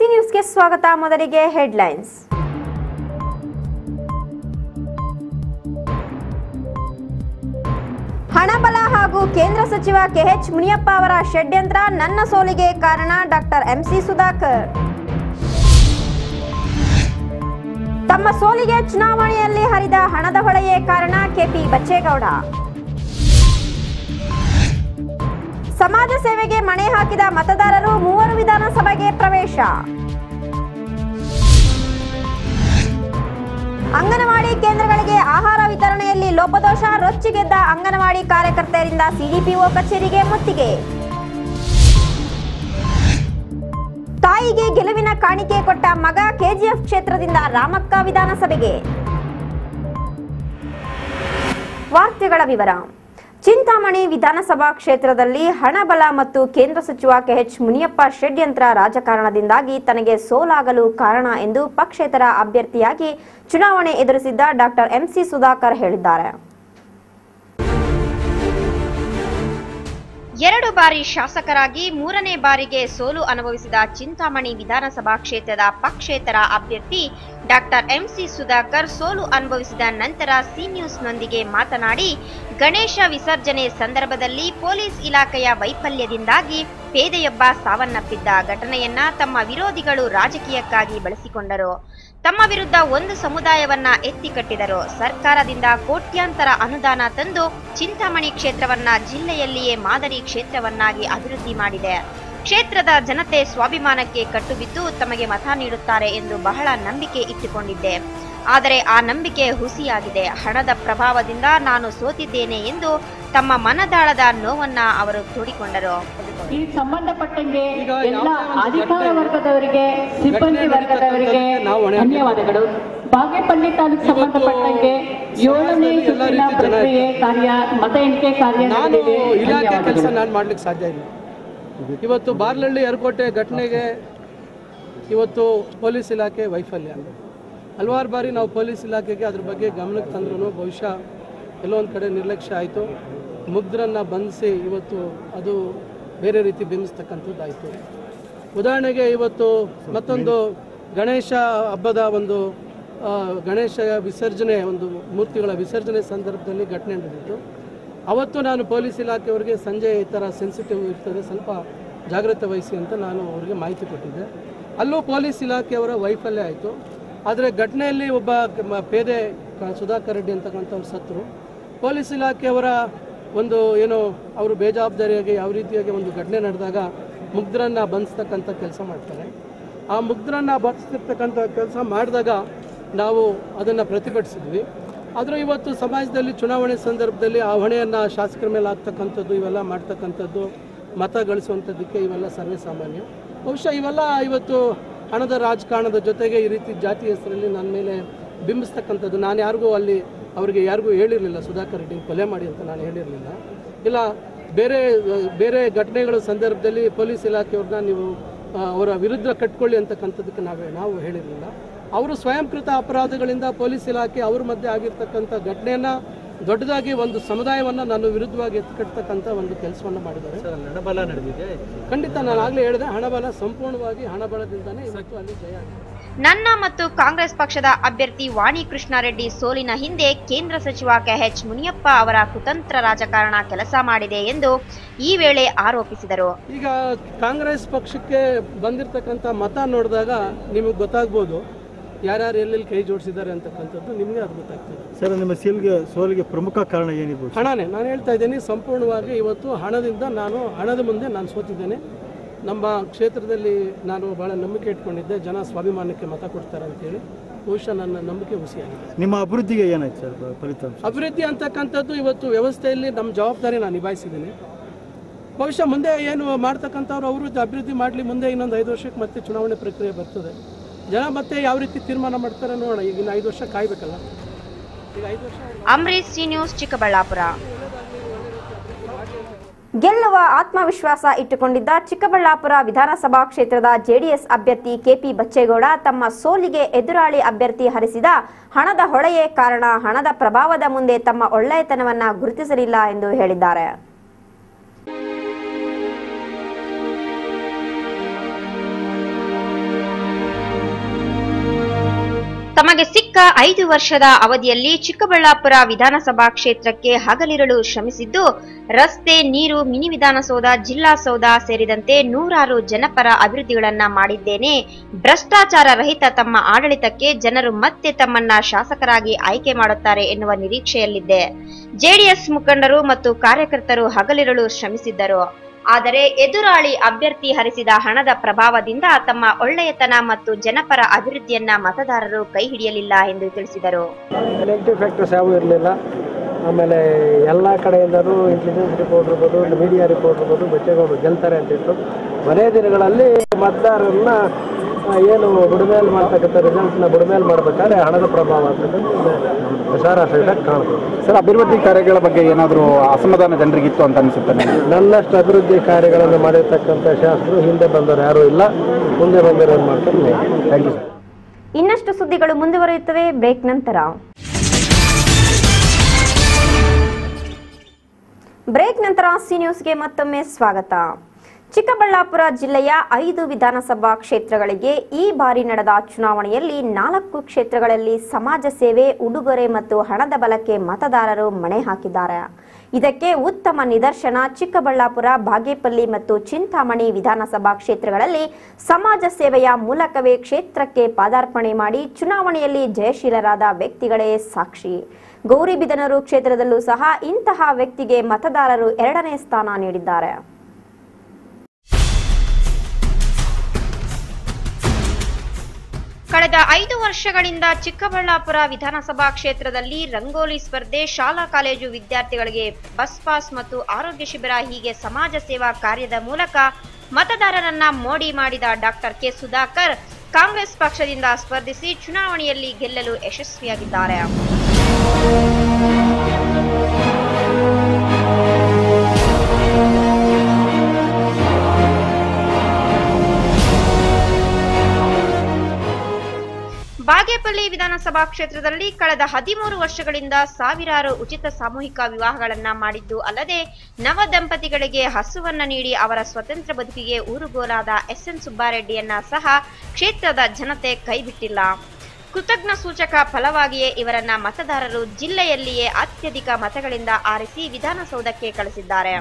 C ನ್ಯೂಸ್ಗೆ ಸ್ವಾಗತ ಮೊದಲಿಗೆ ಹೆಡ್ಲೈನ್ಸ್ ಹಣಬಲ ಹಾಗೂ ಕೇಂದ್ರ ಸಚಿವ ಕೆಎಚ್ ಮುನಿಯಪ್ಪ ಅವರ ಷಡ್ಯಂತ್ರ ನನ್ನ ಸೋಲಿಗೆ ಕಾರಣ ಡಾಕ್ಟರ್ ಎಂಸಿ ಸುಧಾಕರ್ ತಮ್ಮ ಸೋಲಿಗೆ ಚುನಾವಣೆಯಲ್ಲಿ ಹರಿದ ಹಣದ ಹೊಳೆಯೇ ಕಾರಣ ಕೆಪಿ ಬಚ್ಚೇಗೌಡ ಸಮಾಜ ಸೇವೆಗೆ ಮಣೆ ಹಾಕಿದ ಮತದಾರರು ಮೂವರು ವಿಧಾನಸಭೆಗೆ ಪ್ರವೇಶ ಅಂಗನವಾಡಿ ಕೇಂದ್ರಗಳಿಗೆ ಆಹಾರ ವಿತರಣೆಯಲ್ಲಿ ಲೋಪದೋಷ ರೊಚ್ಚಿಗೆದ್ದ ಅಂಗನವಾಡಿ ಕಾರ್ಯಕರ್ತೆಯರಿಂದ ಸಿಡಿಪಿಒ ಕಚೇರಿಗೆ ಮುತ್ತಿಗೆ ತಾಯಿಗೆ ಗೆಲುವಿನ ಕಾಣಿಕೆ ಕೊಟ್ಟ ಮಗ ಕೆಜಿಎಫ್ ಕ್ಷೇತ್ರದಿಂದ ರಾಮಕ್ಕ ವಿಧಾನಸಭೆಗೆ ವಾರ್ತೆಗಳ ವಿವರ ಚಿಂತಾಮಣಿ ವಿಧಾನಸಭಾ ಕ್ಷೇತ್ರದಲ್ಲಿ ಹಣಬಲ ಮತ್ತು ಕೇಂದ್ರ ಸಚಿವ ಕೆಎಚ್ ಮುನಿಯಪ್ಪ ಷಡ್ಯಂತ್ರ ರಾಜಕಾರಣದಿಂದಾಗಿ ತನಗೆ ಸೋಲಾಗಲು ಕಾರಣ ಎಂದು ಪಕ್ಷೇತರ ಅಭ್ಯರ್ಥಿಯಾಗಿ ಚುನಾವಣೆ ಎದುರಿಸಿದ್ದ ಡಾಕ್ಟರ್ ಎಂಸಿ ಸುಧಾಕರ್ ಹೇಳಿದ್ದಾರೆ ಎರಡು ಬಾರಿ ಶಾಸಕರಾಗಿ ಮೂರನೇ ಬಾರಿಗೆ ಸೋಲು ಅನುಭವಿಸಿದ ಚಿಂತಾಮಣಿ ವಿಧಾನಸಭಾ ಕ್ಷೇತ್ರದ ಪಕ್ಷೇತರ ಅಭ್ಯರ್ಥಿ ಡಾಕ್ಟರ್ ಎಂಸಿ ಸುಧಾಕರ್ ಸೋಲು ಅನುಭವಿಸಿದ ನಂತರ ಸಿ ನ್ಯೂಸ್ನೊಂದಿಗೆ ಮಾತನಾಡಿ ಗಣೇಶ ವಿಸರ್ಜನೆ ಸಂದರ್ಭದಲ್ಲಿ ಪೊಲೀಸ್ ಇಲಾಖೆಯ ವೈಫಲ್ಯದಿಂದಾಗಿ ಪೇದೆಯೊಬ್ಬ ಸಾವನ್ನಪ್ಪಿದ್ದ ಘಟನೆಯನ್ನ ತಮ್ಮ ವಿರೋಧಿಗಳು ರಾಜಕೀಯಕ್ಕಾಗಿ ಬಳಸಿಕೊಂಡರು ತಮ್ಮ ವಿರುದ್ಧ ಒಂದು ಸಮುದಾಯವನ್ನ ಎತ್ತಿ ಕಟ್ಟಿದರು ಸರ್ಕಾರದಿಂದ ಕೋಟ್ಯಾಂತರ ಅನುದಾನ ತಂದು ಚಿಂತಾಮಣಿ ಕ್ಷೇತ್ರವನ್ನ ಜಿಲ್ಲೆಯಲ್ಲಿಯೇ ಮಾದರಿ ಕ್ಷೇತ್ರವನ್ನಾಗಿ ಅಭಿವೃದ್ಧಿ ಮಾಡಿದೆ ಕ್ಷೇತ್ರದ ಜನತೆ ಸ್ವಾಭಿಮಾನಕ್ಕೆ ಕಟ್ಟುಬಿದ್ದು ತಮಗೆ ಮತ ನೀಡುತ್ತಾರೆ ಎಂದು ಬಹಳ ನಂಬಿಕೆ ಇಟ್ಟುಕೊಂಡಿದ್ದೆ ಆದರೆ ಆ ನಂಬಿಕೆ ಹುಸಿಯಾಗಿದೆ ಹಣದ ಪ್ರಭಾವದಿಂದ ನಾನು ಸೋತಿದ್ದೇನೆ ಎಂದು ತಮ್ಮ ಮನದಾಳದ ನೋವನ್ನ ಅವರು ತೋಡಿಕೊಂಡರು ಈ ಸಂಬಂಧಪಟ್ಟಂಗೆ ಈಗ ಎಲ್ಲ ಯಾವುದೇ ಒಂದು ಅಧಿಕಾರ ಘಟನೆ- ವರ್ಗದವರಿಗೆ ಸಿಬ್ಬಂದಿ ಘಟನೆ ವರ್ಗದವರಿಗೆ ನಡೀತಕ್ಕಂಥದ್ದಕ್ಕೆ ನಾವು ಹೊಣೆ ಧನ್ಯವಾದಗಳು ಬಾಗೇಪಲ್ಲಿ ತಾಲೂಕು ಇವತ್ತು ಸಂಬಂಧಪಟ್ಟಂಗೆ ಏಳನೇ ಸಮಾಜದಲ್ಲಿ ಎಲ್ಲ ಸುತ್ತಿನ ರೀತಿ ಜನ ಪ್ರಕ್ರಿಯೆ ಕಾರ್ಯ ಮತ ಎಣಿಕೆ ಕಾರ್ಯ ನಾನು ನಡೆದಿದೆ ಇಲಾಖೆ ಕೆಲಸ ಧನ್ಯವಾದಗಳು ನಾನು ಮಾಡ್ಲಿಕ್ಕೆ ಸಾಧ್ಯ ಇಲ್ಲ ಇವತ್ತು ಬಾರ್ಲಹಳ್ಳಿ ಅರಕೋಟೆ ಘಟನೆಗೆ ಇವತ್ತು ಪೊಲೀಸ್ ಇಲಾಖೆ ವೈಫಲ್ಯ ಹಲವಾರು ಬಾರಿ ನಾವು ಪೊಲೀಸ್ ಇಲಾಖೆಗೆ ಅದ್ರ ಬಗ್ಗೆ ಗಮನಕ್ಕೆ ತಂದ್ರೂ ಬಹುಶಃ ಎಲ್ಲೋ ಒಂದು ಕಡೆ ನಿರ್ಲಕ್ಷ್ಯ ಆಯಿತು ಮುಗ್ಧರನ್ನು ಬಂಧಿಸಿ ಇವತ್ತು ಅದು ಬೇರೆ ರೀತಿ ಬಿಂಬಿಸ್ತಕ್ಕಂಥದ್ದಾಯಿತು ಉದಾಹರಣೆಗೆ ಇವತ್ತು ಮತ್ತೊಂದು ಗಣೇಶ ಹಬ್ಬದ ಒಂದು ಆ, ಗಣೇಶ ವಿಸರ್ಜನೆ ಒಂದು ಮೂರ್ತಿಗಳ ವಿಸರ್ಜನೆ ಸಂದರ್ಭದಲ್ಲಿ ಘಟನೆ ನಡೆದಿತ್ತು ಅವತ್ತು ನಾನು ಪೊಲೀಸ್ ಇಲಾಖೆಯವರಿಗೆ ಸಂಜೆ ಈ ಥರ ಸೆನ್ಸಿಟಿವ್ ಇರ್ತದೆ ಸ್ವಲ್ಪ ಜಾಗ್ರತೆ ವಹಿಸಿ ಅಂತ ನಾನು ಅವರಿಗೆ ಮಾಹಿತಿ ಕೊಟ್ಟಿದ್ದೆ ಅಲ್ಲೂ ಪೊಲೀಸ್ ಇಲಾಖೆಯವರ ವೈಫಲ್ಯ ಆಯಿತು ಆದರೆ ಘಟನೆಯಲ್ಲಿ ಒಬ್ಬ ಕ- ಮ- ಪೇದೆ ಕ- ಸುಧಾಕರ್ ರೆಡ್ಡಿ ಅಂತಕ್ಕಂಥವ್ರು ಸತ್ತರು ಪೊಲೀಸ್ ಇಲಾಖೆಯವರ ಒಂದು ಏನು ಅವರು ಬೇಜವಾಬ್ದಾರಿಯಾಗಿ ಯಾವ ರೀತಿಯಾಗಿ ಒಂದು ಘಟನೆ ನಡೆದಾಗ ಮುಗ್ಧರನ್ನು ಬಂಧಿಸ್ತಕ್ಕಂಥ ಕೆಲಸ ಮಾಡ್ತಾರೆ ಆ ಮುಗ್ಧರನ್ನು ಬಂಧಿಸ್ತಿರ್ತಕ್ಕಂಥ ಕೆಲಸ ಮಾಡಿದಾಗ ನಾವು ಅದನ್ನು ಪ್ರತಿಭಟಿಸಿದ್ವಿ ಆದರೂ ಇವತ್ತು ಸಮಾಜದಲ್ಲಿ ಚುನಾವಣೆ ಸಂದರ್ಭದಲ್ಲಿ ಆ ಹೊಣೆಯನ್ನು ಶಾಸಕರ ಮೇಲೆ ಆಗ್ತಕ್ಕಂಥದ್ದು ಇವೆಲ್ಲ ಮಾಡ್ತಕ್ಕಂಥದ್ದು ಮತ ಗಳಿಸುವಂಥದ್ದಕ್ಕೆ ಇವೆಲ್ಲ ಸರ್ವೇ ಸಾಮಾನ್ಯ ಬಹುಶಃ ಇವೆಲ್ಲ ಇವತ್ತು ಹಣದ ರಾಜಕಾರಣದ ಜೊತೆಗೆ ಈ ರೀತಿ ಜಾತಿ ಹೆಸರಲ್ಲಿ ನನ್ನ ಮೇಲೆ ಬಿಂಬಿಸ್ತಕ್ಕಂಥದ್ದು ನಾನು ಯಾರಿಗೂ ಅಲ್ಲಿ ಅವರಿಗೆ ಯಾರಿಗೂ ಹೇಳಿರಲಿಲ್ಲ ಸುಧಾಕರ್ ರೆಡ್ಡಿ ಕೊಲೆ ಮಾಡಿ ಅಂತ ನಾನು ಹೇಳಿರಲಿಲ್ಲ ಇಲ್ಲ ಬೇರೆ ಬೇರೆ ಘಟನೆಗಳ ಸಂದರ್ಭದಲ್ಲಿ ಪೊಲೀಸ್ ಇಲಾಖೆಯವ್ರನ್ನ ನೀವು ಆ, ಅವರ ವಿರುದ್ಧ ಕಟ್ಕೊಳ್ಳಿ ಅಂತಕ್ಕಂಥದ್ದಕ್ಕೆ ನಾವು ನಾವು ಹೇಳಿರಲಿಲ್ಲ ಅವರು ಸ್ವಯಂಕೃತ ಅಪರಾಧಗಳಿಂದ ಪೊಲೀಸ್ ಇಲಾಖೆ ಅವ್ರ ಮಧ್ಯೆ ಆಗಿರ್ತಕ್ಕಂಥ ಘಟನೆಯನ್ನು ದೊಡ್ಡದಾಗಿ ಒಂದು ಸಮುದಾಯವನ್ನು ನನ್ನ ವಿರುದ್ಧವಾಗಿ ಎತ್ಕಟ್ಟತಕ್ಕಂಥ ಒಂದು ಕೆಲಸವನ್ನು ಮಾಡಿದ್ದಾರೆ ಹಣಬಲ ನಡೆದಿದೆ ಖಂಡಿತ ನಾನು ಆಗಲೇ ಹೇಳಿದೆ ಹಣಬಲ ಸಂಪೂರ್ಣವಾಗಿ ಹಣಬಲದಿಂದನೇ ಇವತ್ತು ಅಲ್ಲಿ ಜಯ ಆಗಿದೆ ನನ್ನ ಮತ್ತು ಕಾಂಗ್ರೆಸ್ ಪಕ್ಷದ ಅಭ್ಯರ್ಥಿ ವಾಣಿ ಕೃಷ್ಣಾರೆಡ್ಡಿ ಸೋಲಿನ ಹಿಂದೆ ಕೇಂದ್ರ ಸಚಿವ ಕೆಎಚ್ ಮುನಿಯಪ್ಪ ಅವರ ಕುತಂತ್ರ ರಾಜಕಾರಣ ಕೆಲಸ ಮಾಡಿದೆ ಎಂದು ಈ ವೇಳೆ ಆರೋಪಿಸಿದರು ಈಗ ಕಾಂಗ್ರೆಸ್ ಪಕ್ಷಕ್ಕೆ ಬಂದಿರತಕ್ಕಂಥ ಮತ ನೋಡಿದಾಗ ನಿಮಗೆ ಗೊತ್ತಾಗ್ಬೋದು ಯಾರ್ಯಾರು ಎಲ್ಲೆಲ್ಲಿ ಕೈ ಜೋಡಿಸಿದ್ದಾರೆ ಅಂತಕ್ಕಂಥದ್ದು ನಿಮಗೆ ಅದು ಗೊತ್ತಾಗ್ತದೆ ಸರ್ ನಿಮ್ಮ ಸೀಲ್ಗೆ ಸೋಲಿಗೆ ಪ್ರಮುಖ ಕಾರಣ ಏನಿರ್ಬೋದು ಹಣನೇ ನಾನು ಹೇಳ್ತಾ ಇದ್ದೀನಿ ಸಂಪೂರ್ಣವಾಗಿ ಇವತ್ತು ಹಣದಿಂದ ನಾನು ಹಣದ ಮುಂದೆ ನಾನು ಸೋತಿದ್ದೇನೆ ನಮ್ಮ ಕ್ಷೇತ್ರದಲ್ಲಿ ನಾನು ಭಾಳ ನಂಬಿಕೆ ಇಟ್ಕೊಂಡಿದ್ದೆ ಜನ ಸ್ವಾಭಿಮಾನಕ್ಕೆ ಮತ ಕೊಡ್ತಾರೆ ಅಂತೇಳಿ ಬಹುಶಃ ನನ್ನ ನಂಬಿಕೆ ಹುಸಿಯಾಗಿದೆ ನಿಮ್ಮ ಅಭಿವೃದ್ಧಿಗೆ ಏನಾಯ್ತು ಸರ್ ಫಲಿತಾಂಶ ಅಭಿವೃದ್ಧಿ ಅಂತಕ್ಕಂಥದ್ದು ಇವತ್ತು ವ್ಯವಸ್ಥೆಯಲ್ಲಿ ನಮ್ಮ ಜವಾಬ್ದಾರಿ ನಾನು ನಿಭಾಯಿಸಿದ್ದೀನಿ ಬಹುಶಃ ಮುಂದೆ ಏನು ಮಾಡ್ತಕ್ಕಂಥವ್ರು ಅವರು ಅಭಿವೃದ್ಧಿ ಮಾಡಲಿ ಮುಂದೆ ಇನ್ನೊಂದು ಐದು ವರ್ಷಕ್ಕೆ ಮತ್ತೆ ಚುನಾವಣೆ ಪ್ರಕ್ರಿಯೆ ಬರ್ತದೆ ಜನ ಮತ್ತೆ ಯಾವ ರೀತಿ ತೀರ್ಮಾನ ಮಾಡ್ತಾರೆ ನೋಡೋಣ ಈಗ ಇನ್ನು ಐದು ವರ್ಷ ಕಾಯ್ಬೇಕಲ್ಲ ಈಗ ಐದು ವರ್ಷ ಅಂಬರೀಶ್ ಸಿ ನ್ಯೂಸ್ ಚಿಕ್ಕಬಳ್ಳಾಪುರ ಗೆಲ್ಲುವ ಆತ್ಮವಿಶ್ವಾಸ ಇಟ್ಟುಕೊಂಡಿದ್ದ ಚಿಕ್ಕಬಳ್ಳಾಪುರ ವಿಧಾನಸಭಾ ಕ್ಷೇತ್ರದ ಜೆಡಿಎಸ್ ಅಭ್ಯರ್ಥಿ ಕೆಪಿ ಬಚ್ಚೇಗೌಡ ತಮ್ಮ ಸೋಲಿಗೆ ಎದುರಾಳಿ ಅಭ್ಯರ್ಥಿ ಹರಿಸಿದ ಹಣದ ಹೊಳೆಯೇ ಕಾರಣ ಹಣದ ಪ್ರಭಾವದ ಮುಂದೆ ತಮ್ಮ ಒಳ್ಳೆಯತನವನ್ನ ಗುರುತಿಸಲಿಲ್ಲ ಎಂದು ಹೇಳಿದ್ದಾರೆ ತಮಗೆ ಸಿಕ್ಕ ಐದು ವರ್ಷದ ಅವಧಿಯಲ್ಲಿ ಚಿಕ್ಕಬಳ್ಳಾಪುರ ವಿಧಾನಸಭಾ ಕ್ಷೇತ್ರಕ್ಕೆ ಹಗಲಿರುಳು ಶ್ರಮಿಸಿದ್ದು ರಸ್ತೆ ನೀರು ಮಿನಿ ವಿಧಾನಸೌಧ ಜಿಲ್ಲಾ ಸೌಧ ಸೇರಿದಂತೆ ನೂರಾರು ಜನಪರ ಅಭಿವೃದ್ಧಿಗಳನ್ನ ಮಾಡಿದ್ದೇನೆ ಭ್ರಷ್ಟಾಚಾರ ರಹಿತ ತಮ್ಮ ಆಡಳಿತಕ್ಕೆ ಜನರು ಮತ್ತೆ ತಮ್ಮನ್ನ ಶಾಸಕರಾಗಿ ಆಯ್ಕೆ ಮಾಡುತ್ತಾರೆ ಎನ್ನುವ ನಿರೀಕ್ಷೆಯಲ್ಲಿದ್ದೆ ಜೆಡಿಎಸ್ ಮುಖಂಡರು ಮತ್ತು ಕಾರ್ಯಕರ್ತರು ಹಗಲಿರುಳು ಶ್ರಮಿಸಿದ್ದರು ಆದರೆ ಎದುರಾಳಿ ಅಭ್ಯರ್ಥಿ ಹರಿಸಿದ ಹಣದ ಪ್ರಭಾವದಿಂದ ತಮ್ಮ ಒಳ್ಳೆಯತನ ಮತ್ತು ಜನಪರ ಅಭಿವೃದ್ಧಿಯನ್ನ ಮತದಾರರು ಕೈ ಹಿಡಿಯಲಿಲ್ಲ ಎಂದು ತಿಳಿಸಿದರು ನೆಗೆಟಿವ್ ಫ್ಯಾಕ್ಟರ್ಸ್ ಯಾವುದೂ ಇರಲಿಲ್ಲ ಆಮೇಲೆ ಎಲ್ಲ ಕಡೆಯಿಂದಲೂ ಇಂಟೆಲಿಜೆನ್ಸ್ ರಿಪೋರ್ಟ್ ಇರ್ಬೋದು ಮೀಡಿಯಾ ರಿಪೋರ್ಟ್ ಇರ್ಬೋದು ಬಚ್ಚೇಗೌಡರು ಗೆಲ್ತಾರೆ ಅಂತಿತ್ತು ಮನೆ ದಿನಗಳಲ್ಲಿ ಮತದಾರರನ್ನ ಆ, ಏನು ಬುಡಮೇಲ್ ಮಾಡ್ತಕ್ಕಂಥ ರಿಸಲ್ಟ್ನ ಬುಡಮೇಲ್ ಮಾಡ್ಬೇಕಾದ್ರೆ ಹಣದ ಪ್ರಭಾವ ಅಂತಕ್ಕಂಥದ್ದು ಸಾರಾಸಹಿತಾಗಿ ಕಾಣ್ತದೆ ಸರ್ ಅಭಿವೃದ್ಧಿ ಕಾರ್ಯಗಳ ಬಗ್ಗೆ ಏನಾದರೂ ಅಸಮಾಧಾನ ಜನರಿಗಿತ್ತು ಅಂತ ಅನಿಸುತ್ತೆ ನನಗೆ ನನ್ನಷ್ಟು ಅಭಿವೃದ್ಧಿ ಕಾರ್ಯಗಳನ್ನು ಮಾಡಿರ್ತಕ್ಕಂಥ ಶಾಸಕರು ಹಿಂದೆ ಬಂದವರು ಯಾರೂ ಇಲ್ಲ ಮುಂದೆ ಬಂದವರು ಏನು ಮಾಡ್ತಾರೆ ಥ್ಯಾಂಕ್ ಯು ಸರ್ ಇನ್ನಷ್ಟು ಸುದ್ದಿಗಳು ಮುಂದುವರಿಯುತ್ತವೆ ಬ್ರೇಕ್ ನಂತರ ಬ್ರೇಕ್ ನಂತರ ಸಿ ನ್ಯೂಸ್ಗೆ ಮತ್ತೊಮ್ಮೆ ಸ್ವಾಗತ ಚಿಕ್ಕಬಳ್ಳಾಪುರ ಜಿಲ್ಲೆಯ ಐದು ವಿಧಾನಸಭಾ ಕ್ಷೇತ್ರಗಳಿಗೆ ಈ ಬಾರಿ ನಡೆದ ಚುನಾವಣೆಯಲ್ಲಿ ನಾಲ್ಕು ಕ್ಷೇತ್ರಗಳಲ್ಲಿ ಸಮಾಜ ಸೇವೆ ಉಡುಗೊರೆ ಮತ್ತು ಹಣದ ಬಲಕ್ಕೆ ಮತದಾರರು ಮಣೆ ಹಾಕಿದ್ದಾರೆ ಇದಕ್ಕೆ ಉತ್ತಮ ನಿದರ್ಶನ ಚಿಕ್ಕಬಳ್ಳಾಪುರ ಬಾಗೇಪಲ್ಲಿ ಮತ್ತು ಚಿಂತಾಮಣಿ ವಿಧಾನಸಭಾ ಕ್ಷೇತ್ರಗಳಲ್ಲಿ ಸಮಾಜ ಸೇವೆಯ ಮೂಲಕವೇ ಕ್ಷೇತ್ರಕ್ಕೆ ಪಾದಾರ್ಪಣೆ ಮಾಡಿ ಚುನಾವಣೆಯಲ್ಲಿ ಜಯಶೀಲರಾದ ವ್ಯಕ್ತಿಗಳೇ ಸಾಕ್ಷಿ ಗೌರಿಬಿದನೂರು ಕ್ಷೇತ್ರದಲ್ಲೂ ಸಹ ಇಂತಹ ವ್ಯಕ್ತಿಗೆ ಮತದಾರರು ಎರಡನೇ ಸ್ಥಾನ ನೀಡಿದ್ದಾರೆ ಕಳೆದ ಐದು ವರ್ಷಗಳಿಂದ ಚಿಕ್ಕಬಳ್ಳಾಪುರ ವಿಧಾನಸಭಾ ಕ್ಷೇತ್ರದಲ್ಲಿ ರಂಗೋಲಿ ಸ್ಪರ್ಧೆ ಶಾಲಾ ಕಾಲೇಜು ವಿದ್ಯಾರ್ಥಿಗಳಿಗೆ ಬಸ್ ಪಾಸ್ ಮತ್ತು ಆರೋಗ್ಯ ಶಿಬಿರ ಹೀಗೆ ಸಮಾಜ ಸೇವಾ ಕಾರ್ಯದ ಮೂಲಕ ಮತದಾರರನ್ನ ಮೋಡಿ ಮಾಡಿದ ಡಾಕ್ಟರ್ ಕೆ ಸುಧಾಕರ್ ಕಾಂಗ್ರೆಸ್ ಪಕ್ಷದಿಂದ ಸ್ಪರ್ಧಿಸಿ ಚುನಾವಣೆಯಲ್ಲಿ ಗೆಲ್ಲಲು ಯಶಸ್ವಿಯಾಗಿದ್ದಾರೆ ಬಾಗೇಪಲ್ಲಿ ವಿಧಾನಸಭಾ ಕ್ಷೇತ್ರದಲ್ಲಿ ಕಳೆದ ಹದಿಮೂರು ವರ್ಷಗಳಿಂದ ಸಾವಿರಾರು ಉಚಿತ ಸಾಮೂಹಿಕ ವಿವಾಹಗಳನ್ನ ಮಾಡಿದ್ದು ಅಲ್ಲದೆ ನವ ದಂಪತಿಗಳಿಗೆ ಹಸುವನ್ನ ನೀಡಿ ಅವರ ಸ್ವತಂತ್ರ ಬದುಕಿಗೆ ಊರುಗೋಲಾದ ಎಸ್ ಎನ್ ಸುಬ್ಬಾರೆಡ್ಡಿಯನ್ನ ಸಹ ಕ್ಷೇತ್ರದ ಜನತೆ ಕೈಬಿಟ್ಟಿಲ್ಲ ಕೃತಜ್ಞ ಸೂಚಕ ಫಲವಾಗಿಯೇ ಇವರನ್ನ ಮತದಾರರು ಜಿಲ್ಲೆಯಲ್ಲಿಯೇ ಅತ್ಯಧಿಕ ಮತಗಳಿಂದ ಆರಿಸಿ ವಿಧಾನಸೌಧಕ್ಕೆ ಕಳಿಸಿದ್ದಾರೆ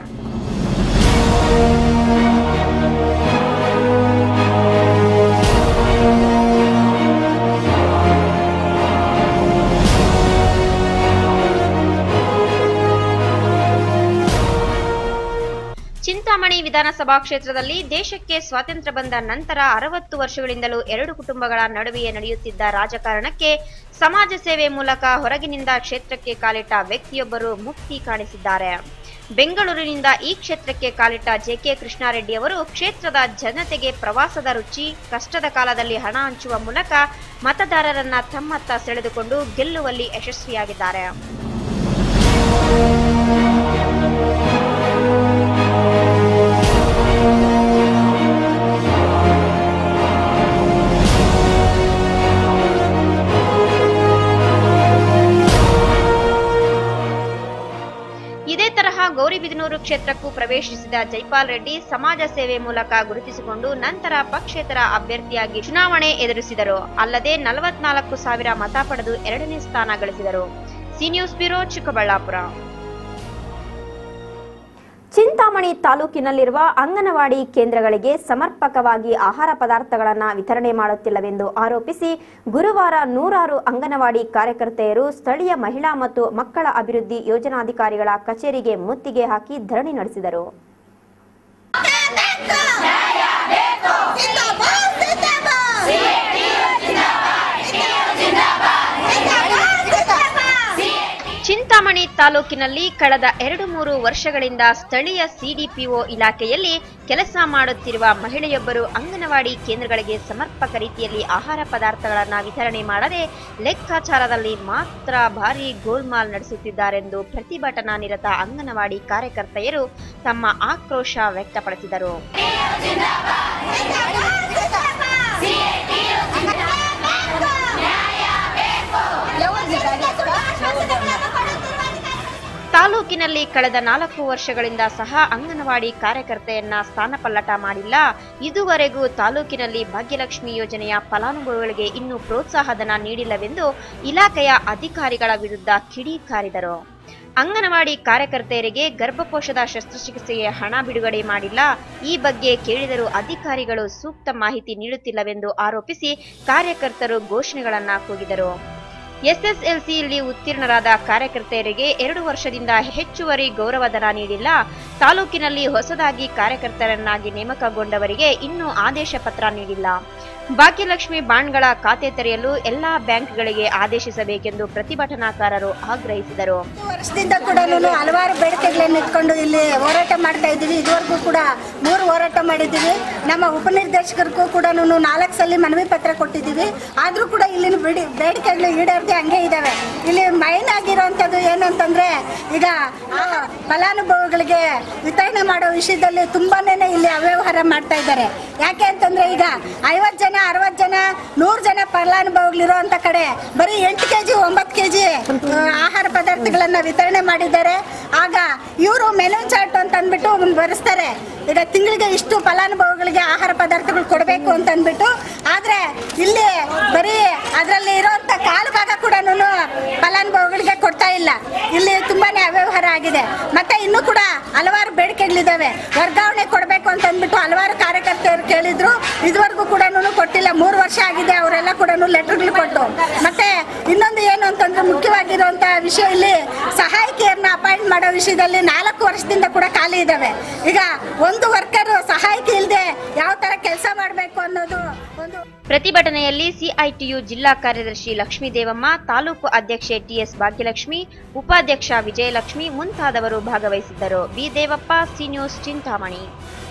ಚಿಂತಾಮಣಿ ವಿಧಾನಸಭಾ ಕ್ಷೇತ್ರದಲ್ಲಿ ದೇಶಕ್ಕೆ ಸ್ವಾತಂತ್ರ್ಯ ಬಂದ ನಂತರ ಅರವತ್ತು ವರ್ಷಗಳಿಂದಲೂ ಎರಡು ಕುಟುಂಬಗಳ ನಡುವೆಯೇ ನಡೆಯುತ್ತಿದ್ದ ರಾಜಕಾರಣಕ್ಕೆ ಸಮಾಜ ಸೇವೆ ಮೂಲಕ ಹೊರಗಿನಿಂದ ಕ್ಷೇತ್ರಕ್ಕೆ ಕಾಲಿಟ್ಟ ವ್ಯಕ್ತಿಯೊಬ್ಬರು ಮುಕ್ತಿ ಕಾಣಿಸಿದ್ದಾರೆ ಬೆಂಗಳೂರಿನಿಂದ ಈ ಕ್ಷೇತ್ರಕ್ಕೆ ಕಾಲಿಟ್ಟ ಜೆಕೆ ಕೃಷ್ಣಾರೆಡ್ಡಿ ಅವರು ಕ್ಷೇತ್ರದ ಜನತೆಗೆ ಪ್ರವಾಸದ ರುಚಿ ಕಷ್ಟದ ಕಾಲದಲ್ಲಿ ಹಣ ಹಂಚುವ ಮೂಲಕ ಮತದಾರರನ್ನ ತಮ್ಮತ್ತ ಸೆಳೆದುಕೊಂಡು ಗೆಲ್ಲುವಲ್ಲಿ ಯಶಸ್ವಿಯಾಗಿದ್ದಾರೆ ಇದೇ ತರಹ ಗೌರಿಬಿದನೂರು ಕ್ಷೇತ್ರಕ್ಕೂ ಪ್ರವೇಶಿಸಿದ ಜೈಪಾಲ್ ರೆಡ್ಡಿ ಸಮಾಜ ಸೇವೆ ಮೂಲಕ ಗುರುತಿಸಿಕೊಂಡು ನಂತರ ಪಕ್ಷೇತರ ಅಭ್ಯರ್ಥಿಯಾಗಿ ಚುನಾವಣೆ ಎದುರಿಸಿದರು ಅಲ್ಲದೆ ನಲವತ್ನಾಲ್ಕು ಸಾವಿರ ಮತ ಪಡೆದು ಎರಡನೇ ಸ್ಥಾನ ಗಳಿಸಿದರು C news bureau Chikkaballapur Chintamani ತಾಲೂಕಿನಲ್ಲಿರುವ ಅಂಗನವಾಡಿ ಕೇಂದ್ರಗಳಿಗೆ ಸಮರ್ಪಕವಾಗಿ ಆಹಾರ ಪದಾರ್ಥಗಳನ್ನು ವಿತರಣೆ ಮಾಡುತ್ತಿಲ್ಲವೆಂದು ಆರೋಪಿಸಿ ಗುರುವಾರ ನೂರಾರು ಅಂಗನವಾಡಿ ಕಾರ್ಯಕರ್ತೆಯರು ಸ್ಥಳೀಯ ಮಹಿಳಾ ಮತ್ತು ಮಕ್ಕಳ ಅಭಿವೃದ್ಧಿ ಯೋಜನಾಧಿಕಾರಿಗಳ ಕಚೇರಿಗೆ ಮುತ್ತಿಗೆ ಹಾಕಿ ಧರಣಿ ನಡೆಸಿದರು ಚಿಂತಾಮಣಿ ತಾಲೂಕಿನಲ್ಲಿ ಕಳೆದ ಎರಡು ಮೂರು ವರ್ಷಗಳಿಂದ ಸ್ಥಳೀಯ ಸಿಡಿಪಿಒ ಇಲಾಖೆಯಲ್ಲಿ ಕೆಲಸ ಮಾಡುತ್ತಿರುವ ಮಹಿಳೆಯೊಬ್ಬರು ಅಂಗನವಾಡಿ ಕೇಂದ್ರಗಳಿಗೆ ಸಮರ್ಪಕ ರೀತಿಯಲ್ಲಿ ಆಹಾರ ಪದಾರ್ಥಗಳನ್ನು ವಿತರಣೆ ಮಾಡದೆ ಲೆಕ್ಕಾಚಾರದಲ್ಲಿ ಮಾತ್ರ ಭಾರೀ ಗೋಲ್ಮಾಲ್ ನಡೆಸುತ್ತಿದ್ದಾರೆಂದು ಪ್ರತಿಭಟನಾ ನಿರತ ಅಂಗನವಾಡಿ ಕಾರ್ಯಕರ್ತೆಯರು ತಮ್ಮ ಆಕ್ರೋಶ ವ್ಯಕ್ತಪಡಿಸಿದರು ತಾಲೂಕಿನಲ್ಲಿ ಕಳೆದ ನಾಲ್ಕು ವರ್ಷಗಳಿಂದ ಸಹ ಅಂಗನವಾಡಿ ಕಾರ್ಯಕರ್ತೆಯನ್ನ ಸ್ಥಾನಪಲ್ಲಟ ಮಾಡಿಲ್ಲ ಇದುವರೆಗೂ ತಾಲೂಕಿನಲ್ಲಿ ಭಾಗ್ಯಲಕ್ಷ್ಮಿ ಯೋಜನೆಯ ಫಲಾನುಭವಿಗಳಿಗೆ ಇನ್ನೂ ಪ್ರೋತ್ಸಾಹಧನ ನೀಡಿಲ್ಲವೆಂದು ಇಲಾಖೆಯ ಅಧಿಕಾರಿಗಳ ವಿರುದ್ಧ ಕಿಡಿಕಾರಿದರು ಅಂಗನವಾಡಿ ಕಾರ್ಯಕರ್ತೆಯರಿಗೆ ಗರ್ಭಕೋಶದ ಶಸ್ತ್ರಚಿಕಿತ್ಸೆಗೆ ಹಣ ಬಿಡುಗಡೆ ಮಾಡಿಲ್ಲ ಈ ಬಗ್ಗೆ ಕೇಳಿದರೂ ಅಧಿಕಾರಿಗಳು ಸೂಕ್ತ ಮಾಹಿತಿ ನೀಡುತ್ತಿಲ್ಲವೆಂದು ಆರೋಪಿಸಿ ಕಾರ್ಯಕರ್ತರು ಘೋಷಣೆಗಳನ್ನ ಕೂಗಿದರು ಎಸ್ಎಸ್ಎಲ್ಸಿಯಲ್ಲಿ ಉತ್ತೀರ್ಣರಾದ ಕಾರ್ಯಕರ್ತೆಯರಿಗೆ ಎರಡು ವರ್ಷದಿಂದ ಹೆಚ್ಚುವರಿ ಗೌರವಧನ ನೀಡಿಲ್ಲ ತಾಲೂಕಿನಲ್ಲಿ ಹೊಸದಾಗಿ ಕಾರ್ಯಕರ್ತರನ್ನಾಗಿ ನೇಮಕಗೊಂಡವರಿಗೆ ಇನ್ನೂ ಆದೇಶ ಪತ್ರ ನೀಡಿಲ್ಲ ಭಾಗ್ಯಲಕ್ಷ್ಮಿ ಬಾಂಡ್ಗಳ ಖಾತೆ ತೆರೆಯಲು ಎಲ್ಲಾ ಬ್ಯಾಂಕ್ಗಳಿಗೆ ಆದೇಶಿಸಬೇಕೆಂದು ಪ್ರತಿಭಟನಾಕಾರರು ಆಗ್ರಹಿಸಿದರು ವರ್ಷದಿಂದ ಕೂಡ ಹಲವಾರು ಬೇಡಿಕೆಗಳನ್ನು ಇಟ್ಕೊಂಡು ಇಲ್ಲಿ ಹೋರಾಟ ಮಾಡ್ತಾ ಇದ್ದೀವಿ ಇದುವರೆಗೂ ಕೂಡ ಮೂರು ಹೋರಾಟ ಮಾಡಿದ್ದೀವಿ ನಮ್ಮ ಉಪನಿರ್ದೇಶಕರಿಗೂ ಕೂಡ ನಾಲ್ಕು ಸಲ ಮನವಿ ಪತ್ರ ಕೊಟ್ಟಿದ್ದೀವಿ ಆದರೂ ಕೂಡ ಇಲ್ಲಿನ ಬಿಡಿ ಬೇಡಿಕೆಗಳು ಈಡೇರದೆ ಹಂಗೆ ಇದ್ದಾವೆ ಇಲ್ಲಿ ಮೈನ್ ಆಗಿರೋಂಥದ್ದು ಏನು ಅಂತಂದ್ರೆ ಈಗ ಆ ಫಲಾನುಭವಿಗಳಿಗೆ ವಿತರಣೆ ಮಾಡೋ ವಿಷಯದಲ್ಲಿ ತುಂಬಾನೇ ಇಲ್ಲಿ ಅವ್ಯವಹಾರ ಮಾಡ್ತಾ ಇದ್ದಾರೆ ಯಾಕೆ ಅಂತಂದ್ರೆ ಈಗ ಐವತ್ತು ಜನ ಅರವತ್ತು ಜನ ನೂರು ಜನ ಫಲಾನುಭವಿಗಳಿರುವಂತ ಕಡೆ ಬರೀ ಎಂಟು ಕೆಜಿ ಒಂಬತ್ತು ಕೆಜಿ ಆಹಾರ ಪದಾರ್ಥಗಳನ್ನ ವಿತರಣೆ ಮಾಡಿದ್ದಾರೆ ಆಗ ಇವರು ಮೆನು ಚಾರ್ಟ್ ಅಂತ ಅಂದ್ಬಿಟ್ಟು ಒಂದು ಬರೆಸ್ತಾರೆ ಈಗ ತಿಂಗಳಿಗೆ ಇಷ್ಟು ಫಲಾನುಭವಿಗಳಿಗೆ ಆಹಾರ ಪದಾರ್ಥಗಳು ಕೊಡಬೇಕು ಅಂತ ಅಂದ್ಬಿಟ್ಟು ಆದ್ರೆ ಇಲ್ಲಿ ಬರೀ ಅದರಲ್ಲಿ ಇರುವಂತ ಕಾಲು ಭಾಗ ಕೂಡ ಫಲಾನುಭವಿಗಳಿಗೆ ಕೊಡ್ತಾ ಇಲ್ಲ ಇಲ್ಲಿ ತುಂಬಾನೇ ಅವ್ಯವಹಾರ ಆಗಿದೆ ಮತ್ತೆ ಇನ್ನೂ ಕೂಡ ಹಲವಾರು ಬೇಡಿಕೆಗಳಿದಾವೆ ವರ್ಗಾವಣೆ ಕೊಡಬೇಕು ಅಂತ ಅಂದ್ಬಿಟ್ಟು ಹಲವಾರು ಕಾರ್ಯಕರ್ತರು ಕೇಳಿದ್ರು ಇದುವರೆಗೂ ಕೂಡ ಕೊಟ್ಟಿಲ್ಲ ಮೂರು ವರ್ಷ ಆಗಿದೆ ಅವರೆಲ್ಲ ಕೂಡ ಲೆಟರ್ಗಳು ಕೊಟ್ಟು ಮತ್ತೆ ಇನ್ನೊಂದು ಏನು ಅಂತಂದ್ರೆ ಮುಖ್ಯವಾಗಿರುವಂತ ವಿಷಯ ಇಲ್ಲಿ ಸಹಾಯಕಿಯರನ್ನ ಅಪಾಯಿಂಟ್ ಮಾಡೋ ವಿಷಯದಲ್ಲಿ ನಾಲ್ಕು ವರ್ಷದಿಂದ ಕೂಡ ಖಾಲಿ ಇದಾವೆ ಈಗ ಒಂದು ವರ್ಕರ್ ಸಹಾಯಕಿ ಇಲ್ಲದೆ ಯಾವ ತರ ಕೆಲಸ ಮಾಡಬೇಕು ಅನ್ನೋದು ಒಂದು ಪ್ರತಿಭಟನೆಯಲ್ಲಿ ಸಿಐಟಿಯು ಜಿಲ್ಲಾ ಕಾರ್ಯದರ್ಶಿ ಲಕ್ಷ್ಮೀದೇವಮ್ಮ ತಾಲೂಕು ಅಧ್ಯಕ್ಷೆ ಟಿಎಸ್ ಭಾಗ್ಯಲಕ್ಷ್ಮಿ ಉಪಾಧ್ಯಕ್ಷ ವಿಜಯಲಕ್ಷ್ಮಿ ಮುಂತಾದವರು ಭಾಗವಹಿಸಿದ್ದರು B Devappa C news Chintamani